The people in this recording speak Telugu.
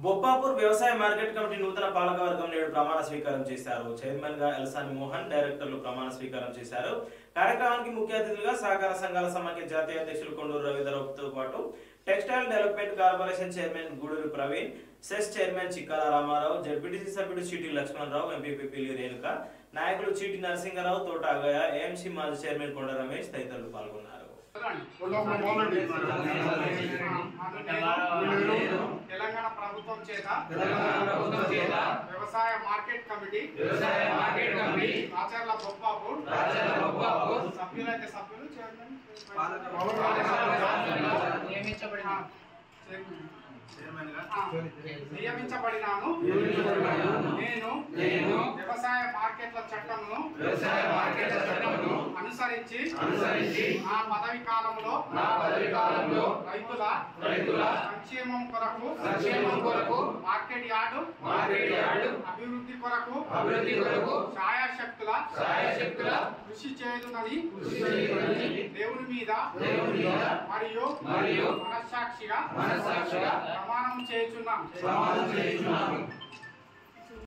బొప్పాపూర్ వ్యవసాయ మార్కెట్ కమిటీ నూతన పాలకవర్గం నేడు ప్రమాణ స్వీకారం చేశారు చైర్మన్ గా ఎల్సాని మోహన్ డైరెక్టర్లు ప్రమాణ స్వీకారం చేశారు కార్యక్రమానికి ముఖ్య అతిథులుగా సహకార సంఘాల సమాఖ్య జాతీయ అధ్యక్షులు కొండూరు రవీంద్రతో పాటు textile development corporation chairman Guduru Praveen cess chairman Chikkala Ramarao ZPTC సభ్యుడు చీటి లక్ష్మణరావు ఎంపీపీ పిల్లి రేణుక నాయకులు చీటి నరసింహరావు తోట అగయ ఏఎంసీ మాజీ చైర్మన్ కొండ రమేష్ తదితరులు పాల్గొన్నారు నేను తెలంగాణ ప్రభుత్వం చేత వ్యవసాయ మార్కెట్ కమిటీ ఆచర్ల బొప్పాపూర్ సభ్యులైతే సభ్యులు చైర్మన్ నియమించబడిన ఆ, నియమించబడినాను నేను వ్యవసాయ మార్కెట్ల చట్టంను వ్యవసాయ మార్కెట్ల చట్టమును అనుసరించి అనుసరించి నా పదవి కాలంలో నా పదవి కాలంలో రైతుల రైతుల సంక్షేమం కొరకు సంక్షేమం కొరకు మార్కెట్ యార్డు మార్కెట్ యార్డు అభివృద్ధి కొరకు అభివృద్ధి కొరకు ఛాయాశక్తుల సాయశక్తుల కృషి చేయునని కృషి చేయునని దేవుని మీద దేవుని మీద మరియు మరియు మనస్సాక్షిగా మనస్సాక్షిగా ప్రమాణం చేయుచున్నాం ప్రమాణం చేయుచున్నాను